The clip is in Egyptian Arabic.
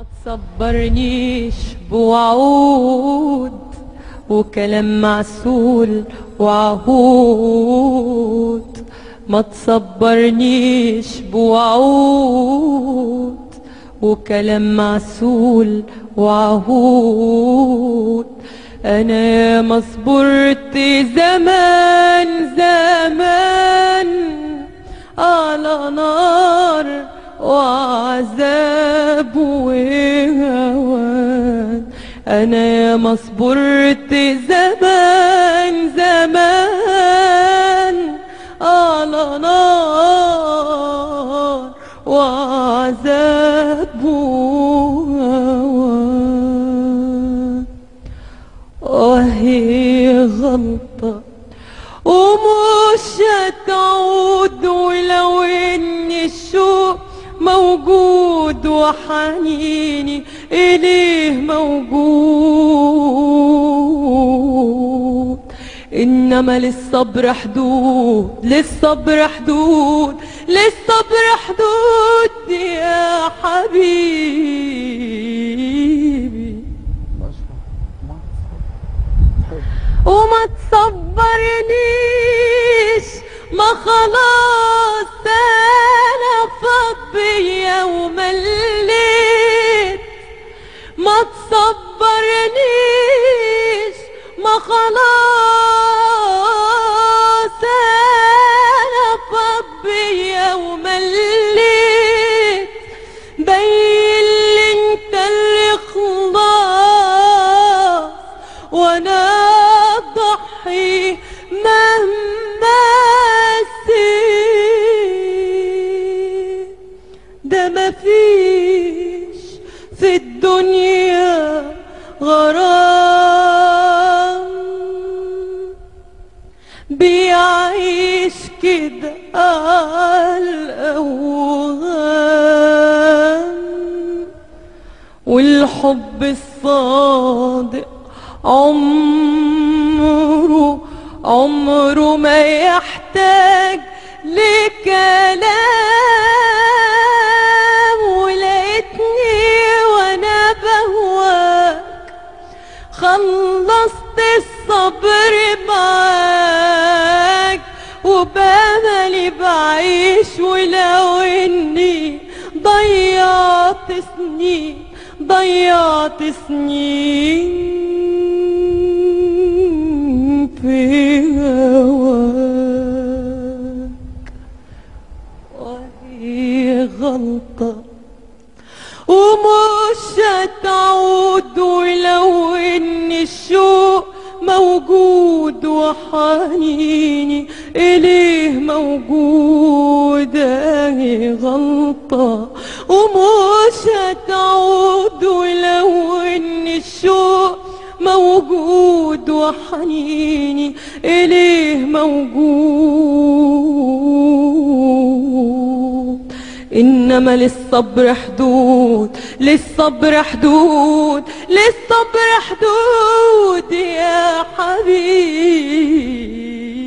ما تصبرنيش بوعود وكلام معسول وعهود ما تصبرنيش بوعود وكلام معسول وعهود انا يا ما صبرت زمان زمان على نار وعذاب وهوان انا يا ما صبرت زمان زمان على نار وعذاب وهوان وهي غلطة ومش هتعود ولو ان الشوق موجود وحنيني إليه موجود إنما للصبر حدود للصبر حدود للصبر حدود يا حبيبي وما تصبرنيش ما خلاص انا فاض بيا ومليت ما تصبرنيش ما خلاص انا فاض بيا ومليت بين لي انت اللي خلاص وانا ضحي مهما سيب ده مفيش في الدنيا غرام بيعيش كده عالأوهام والحب الصادق عمره عمره ما يحتاج لكلام ولقيتني وانا بهواك خلصت الصبر معاك وباملي بعيش ولو اني ضيعت سنين ضيعت سنين في هواك وهي غلطة ومش هتعود ولو ان الشوق موجود وحنيني إليه موجود هي غلطة ومش هتعود ولو ان الشوق موجود وحنيني إليه موجود إنما للصبر حدود للصبر حدود للصبر حدود يا حبيبي